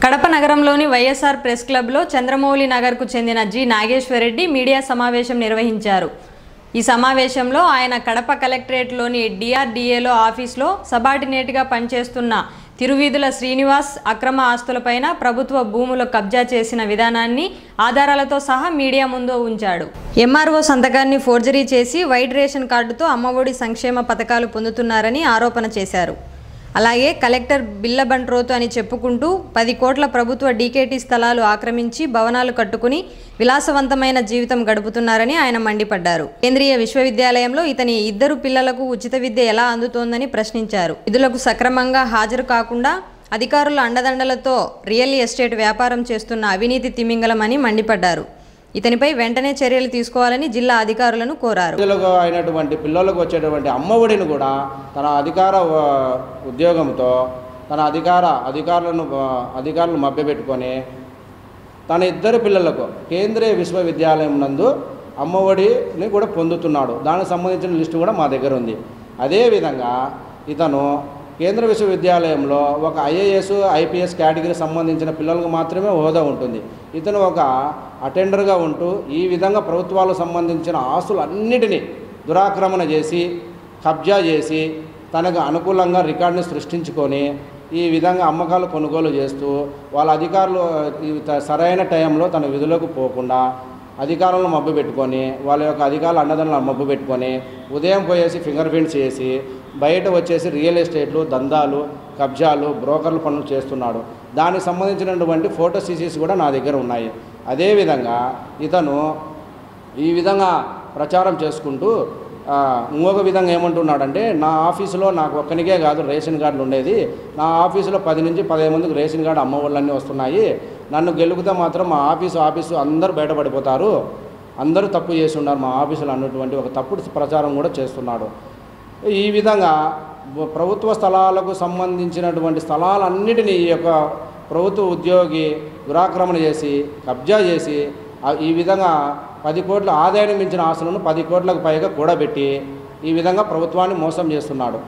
కడప నగరంలోని వైఎస్ఆర్ ప్రెస్ క్లబ్లో చంద్రమౌళి నగర్కు చెందిన జి నాగేశ్వరరెడ్డి మీడియా సమావేశం నిర్వహించారు ఈ సమావేశంలో ఆయన కడప కలెక్టరేట్లోని డిఆర్డీఏలో ఆఫీస్లో సబార్డినేట్గా పనిచేస్తున్న తిరువీధుల శ్రీనివాస్ అక్రమ ఆస్తులపైన ప్రభుత్వ భూములు కబ్జా చేసిన విధానాన్ని ఆధారాలతో సహా మీడియా ముందు ఉంచాడు ఎంఆర్ఓ సంతకాన్ని ఫోర్జరీ చేసి వైట్ రేషన్ కార్డుతో అమ్మఒడి సంక్షేమ పథకాలు పొందుతున్నారని ఆరోపణ చేశారు అలాగే కలెక్టర్ బిల్ల బంట్రోతు అని చెప్పుకుంటూ పది కోట్ల ప్రభుత్వ డీకేటీ స్థలాలు ఆక్రమించి భవనాలు కట్టుకుని విలాసవంతమైన జీవితం గడుపుతున్నారని ఆయన మండిపడ్డారు కేంద్రీయ విశ్వవిద్యాలయంలో ఇతని ఇద్దరు పిల్లలకు ఉచిత విద్య ఎలా అందుతోందని ప్రశ్నించారు విధులకు సక్రమంగా హాజరు కాకుండా అధికారుల అండదండలతో రియల్ ఎస్టేట్ వ్యాపారం చేస్తున్న అవినీతి తిమింగలమని మండిపడ్డారు ఇతనిపై వెంటనే చర్యలు తీసుకోవాలని జిల్లా అధికారులను కోరారు ప్రజలకు అయినటువంటి పిల్లలకు వచ్చేటువంటి అమ్మఒడిని కూడా తన అధికార ఆ, ఉద్యోగంతో తన అధికార అధికారులను ఆ, అధికారులను మభ్యపెట్టుకొని తన ఇద్దరు పిల్లలకు కేంద్రీయ విశ్వవిద్యాలయం నందు అమ్మఒడిని కూడా పొందుతున్నాడు దానికి సంబంధించిన లిస్టు కూడా మా దగ్గర ఉంది అదేవిధంగా ఇతను కేంద్ర విశ్వవిద్యాలయంలో ఒక ఐఏఎస్ ఐపీఎస్ కేటగిరీ సంబంధించిన పిల్లలకు మాత్రమే హోదా ఉంటుంది ఇతను ఒక అటెండర్గా ఉంటూ ఈ విధంగా ప్రభుత్వాలకు సంబంధించిన ఆస్తులన్నిటినీ దురాక్రమణ చేసి కబ్జా చేసి తనకు అనుకూలంగా రికార్డుని సృష్టించుకొని ఈ విధంగా అమ్మకాలు కొనుగోలు చేస్తూ వాళ్ళ అధికారులు ఈ త- సరైన టైంలో తన విధులకు పోకుండా అధికారులను మబ్బు పెట్టుకొని వాళ్ళ యొక్క అధికారుల అండదండలను మబ్బు పెట్టుకొని ఉదయం పోయేసి ఫింగర్ ప్రింట్స్ చేసి బయట వచ్చేసి రియల్ ఎస్టేట్లు దందాలు కబ్జాలు బ్రోకర్ల పనులు చేస్తున్నాడు దానికి సంబంధించినటువంటి ఫోటో సీసీస్ కూడా నా దగ్గర ఉన్నాయి అదేవిధంగా ఇతను ఈ విధంగా ప్రచారం చేసుకుంటూ ఆ, ఇంకొక విధంగా ఏమంటున్నాడంటే నా ఆఫీసులో నాకు ఒక్కనికే కాదు రేషన్ కార్డులు ఉండేది నా ఆఫీసులో పది నుంచి పదిహేను మందికి రేషన్ కార్డు అమ్మఒళ్ళన్నీ వస్తున్నాయి నన్ను గెలుకుతే మాత్రం మా ఆఫీసు ఆఫీసు అందరూ బయటపడిపోతారు అందరూ తప్పు చేసి ఉన్నారు మా ఆఫీసులో అన్నటువంటి ఒక తప్పుడు ప్రచారం కూడా చేస్తున్నాడు ఈ విధంగా బ- ప్రభుత్వ స్థలాలకు సంబంధించినటువంటి స్థలాలన్నిటినీ ఈ యొక్క ప్రభుత్వ ఉద్యోగి దురాక్రమణ చేసి కబ్జా చేసి ఆ- ఈ విధంగా పది కోట్ల ఆదాయాన్ని మించిన ఆస్తులను పది కోట్లకు పైగా కూడబెట్టి ఈ విధంగా ప్రభుత్వాన్ని మోసం చేస్తున్నాడు